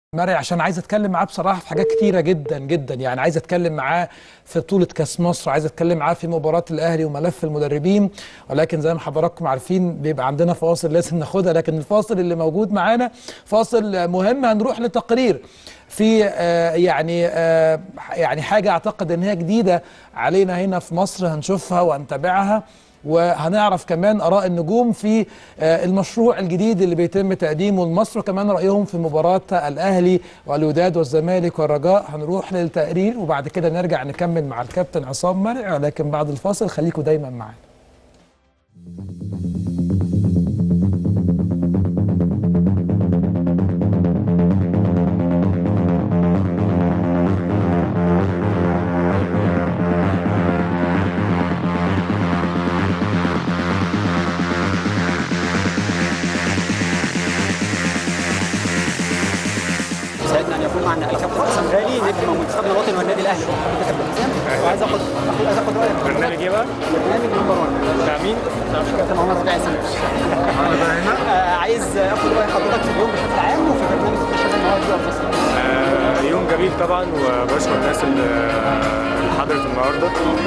مرعي عشان عايز اتكلم معاه بصراحه في حاجات كتيره جدا جدا يعني عايز اتكلم معاه في بطوله كاس مصر عايز اتكلم معاه في مباراه الاهلي وملف المدربين ولكن زي ما حضراتكم عارفين بيبقى عندنا فاصل لازم ناخدها لكن الفاصل اللي موجود معانا فاصل مهم هنروح لتقرير في آه يعني آه يعني حاجه اعتقد ان هي جديده علينا هنا في مصر هنشوفها وهنتابعها وهنعرف كمان اراء النجوم في المشروع الجديد اللي بيتم تقديمه لمصر وكمان رايهم في مباراه الاهلي والوداد والزمالك والرجاء هنروح للتقرير وبعد كده نرجع نكمل مع الكابتن عصام مرعي ولكن بعد الفاصل خليكم دايما معانا سعدنا ان يكون معنا الكابتن حسام غالي نجم منتخبنا الوطني والنادي الاهلي حضرتك يا كابتن حسام وعايز اخد عايز اخد رايك في برنامج ايه بقى؟ برنامج نمبر 1 بتاع مين؟ كابتن عمر ربيعي سنة آه، عايز اخد راي حضرتك في اليوم بشكل عام وفي برنامج الشباب النهارده في مصر آه يوم جميل طبعا وبشكر الناس اللي اللي حضرت النهارده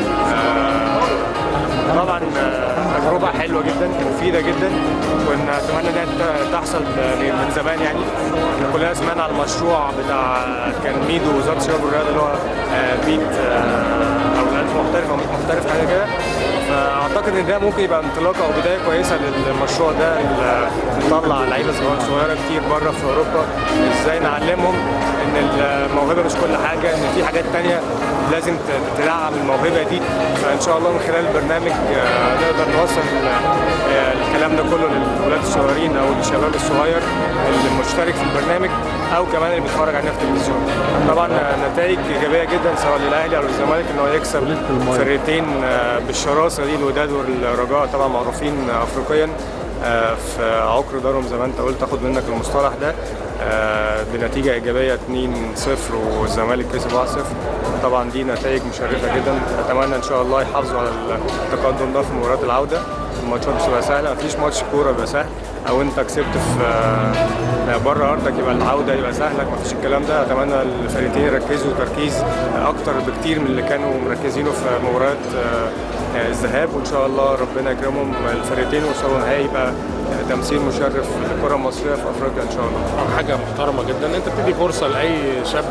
آه طبعا آه، تجربه حلوه جدا مفيده جدا ونتمنى انها ت- تحصل ب- من زمان يعني احنا كلنا سمعنا عن المشروع بتاع كان ميدو وزاره الشباب والرياضه اللي هو آه، 100 آه، او 1000 محترف او 100 محترف حاجه كده فاعتقد ان ده ممكن يبقى انطلاقه او بدايه كويسه للمشروع ده ال- نطلع لعيبه صغيره صغيرة كتير بره في اوروبا ازاي نعلمهم ان الموهبه مش كل حاجه ان في حاجات تانية لازم ت- تدعم الموهبه دي فان شاء الله من خلال البرنامج آه، نقدر نوصل آه، الكلام ده كله للولاد الصغيرين او للشباب الصغير اللي مشترك في البرنامج او كمان اللي بيتفرج علينا في التلفزيون طبعا آه، نتائج ايجابيه جدا سواء للاهلي او للزمالك ان هو يكسب فرقتين آه، بالشراسه دي الوداد والرجاء طبعا معروفين افريقيا آه، في عقر دارهم زي ما انت قلت اخد منك المصطلح ده آه، بنتيجه ايجابيه 2-0 والزمالك كسب 1-0 طبعا دي نتائج مشرفه جدا اتمنى ان شاء الله يحافظوا على التقدم ده في مباراه العوده الماتشات مش هتبقى سهله مفيش ماتش كوره بيبقى سهل او انت كسبت في آه، بره ارضك يبقى العوده يبقى سهله مفيش الكلام ده اتمنى الفريقين يركزوا تركيز اكتر بكتير من اللي كانوا مركزينه في مباريات آه، آه، الذهاب وان شاء الله ربنا يكرمهم الفريقين ويوصلوا نهائي يبقى تمثيل مشرف للكره المصريه في افريقيا ان شاء الله حاجه محترمه جدا انت بتدي فرصه لاي شاب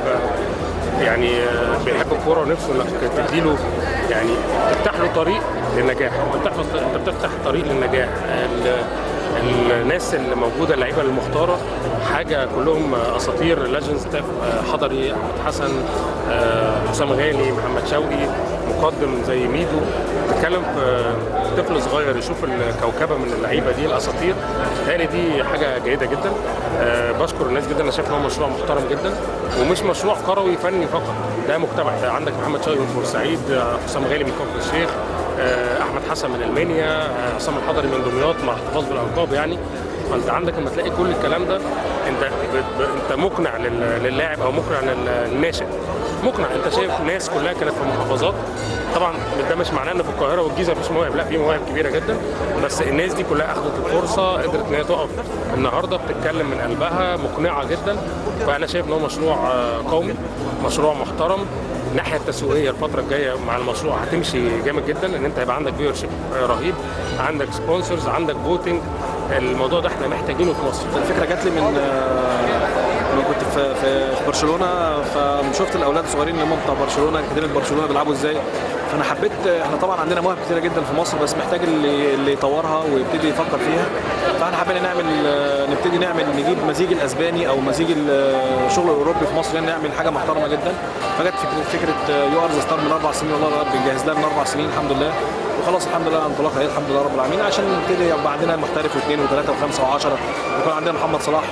يعني آه، بيحب الكوره ونفسه انك تديله يعني تفتح له طريق للنجاح انت بتفتح انت بتفتح طريق للنجاح ال- الناس اللي موجوده اللعيبه المختاره حاجه كلهم اساطير ليجندز حضري احمد حسن آه، حسام غالي محمد شوقي مقدم زي ميدو تتكلم في طفل صغير يشوف الكوكبه من اللعيبه دي الاساطير تهيألي دي حاجه جيده جدا آه، بشكر الناس جدا انا شايف ان هو مشروع محترم جدا ومش مشروع كروي فني فقط ده مجتمع ده عندك محمد شوقي من بورسعيد آه، حسام غالي من كفر الشيخ آه، احمد حسن من المنيا آه، حسام الحضري من دمياط مع احتفاظ بالالقاب يعني فانت عندك لما تلاقي كل الكلام ده انت ب- ب- انت مقنع لل- للاعب او مقنع لل- للناشئ مقنع انت شايف ناس كلها كانت في محافظات طبعا ده مش معناه ان في القاهره والجيزه مفيش مواهب لا في مواهب كبيره جدا بس الناس دي كلها اخذت الفرصه قدرت ان هي تقف النهارده بتتكلم من قلبها مقنعه جدا فانا شايف ان هو مشروع آه، قومي مشروع محترم الناحيه التسويقيه الفتره الجايه مع المشروع هتمشي جامد جدا ان انت هيبقى عندك فيور شيب رهيب عندك سبونسرز عندك فوتنج الموضوع ده احنا محتاجينه في مصر الفكره جات لي من آه، لما كنت في في في برشلونه فشفت الاولاد الصغيرين اللي هم بتاع برشلونه اكاديميه برشلونه بيلعبوا ازاي فانا حبيت احنا طبعا عندنا مواهب كتيره جدا في مصر بس محتاج اللي اللي يطورها ويبتدي يفكر فيها فاحنا حابين نعمل آه، نبتدي نعمل نجيب مزيج الاسباني او مزيج الشغل الاوروبي في مصر يعني نعمل حاجه محترمه جدا فجت فكره فكره يو ار ستار من اربع سنين والله بنجهز لها من اربع سنين الحمد لله وخلاص الحمد لله انطلاق اهي الحمد لله رب العالمين عشان نبتدي يبقى عندنا محترف واثنين وثلاثه وخمسه وعشره ويكون عندنا محمد صلاح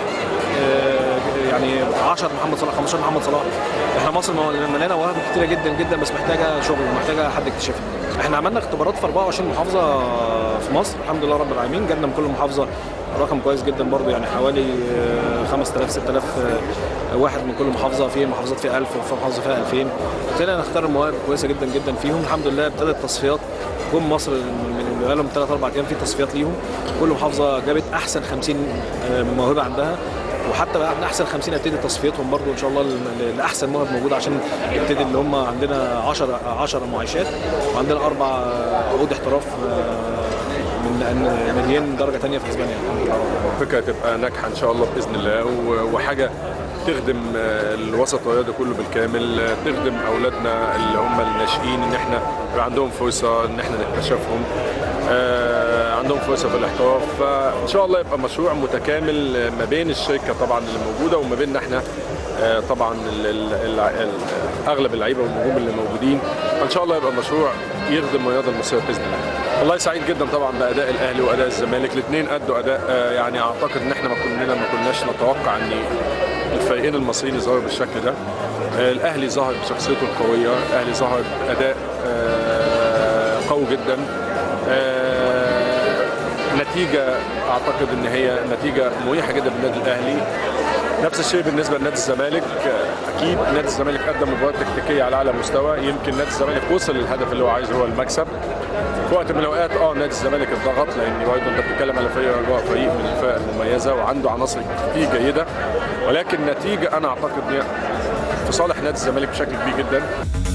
آه، يعني 10 محمد صلاح 15 محمد صلاح احنا مصر مليانه مواهب كتيره جدا جدا بس محتاجه شغل ومحتاجه حد يكتشفها احنا عملنا اختبارات في 24 محافظه في مصر الحمد لله رب العالمين جالنا من كل محافظه رقم كويس جدا برضو يعني حوالي آه، 5000 6000 آه، واحد من كل محافظه في محافظات فيها 1000 وفي محافظه فيها 2000 ابتدينا نختار المواهب كويسه جدا جدا فيهم الحمد لله ابتدت تصفيات جم مصر من بقالهم ثلاث اربع ايام في تصفيات ليهم كل محافظه جابت احسن 50 آه، موهبه عندها وحتى بقى من احسن 50 ابتدي تصفيتهم برضو ان شاء الله ل- لاحسن مواهب موجوده عشان يبتدي اللي هم عندنا 10 10 معايشات وعندنا اربع عقود احتراف آه، من ناديين درجه ثانيه في اسبانيا فكره تبقى ناجحه ان شاء الله باذن الله و- وحاجه تخدم آه، الوسط الرياضي كله بالكامل آه، تخدم اولادنا اللي هم الناشئين ان احنا يبقى عندهم فرصه ان احنا نكتشفهم آه، عندهم فرصه في الاحتراف فان شاء الله يبقى مشروع متكامل آه، ما بين الشركه طبعا اللي موجوده وما بيننا احنا آه، طبعا ال- ال- ال- ال- اغلب اللعيبه والنجوم اللي موجودين فان شاء الله يبقى مشروع يخدم الرياضه المصريه باذن الله. والله سعيد جدا طبعا باداء الاهلي واداء الزمالك الاثنين ادوا اداء آه، يعني اعتقد ان احنا ما كنا ما كناش نتوقع ان الفريقين المصريين يظهروا بالشكل ده. آه، الاهلي ظهر بشخصيته القويه، الاهلي ظهر باداء آه، قوي جدا. آه، نتيجه اعتقد ان هي نتيجه مريحه جدا بالنادي الاهلي نفس الشيء بالنسبه لنادي الزمالك اكيد نادي الزمالك قدم مباراه تكتيكيه على اعلى مستوى يمكن نادي الزمالك وصل للهدف اللي هو عايزه هو المكسب في وقت من الاوقات اه نادي الزمالك اتضغط لان برضه انت بتتكلم على فريق رجاء فريق من الفرق المميزه وعنده عناصر كتير جيده ولكن نتيجه انا اعتقد إن هي في صالح نادي الزمالك بشكل كبير جدا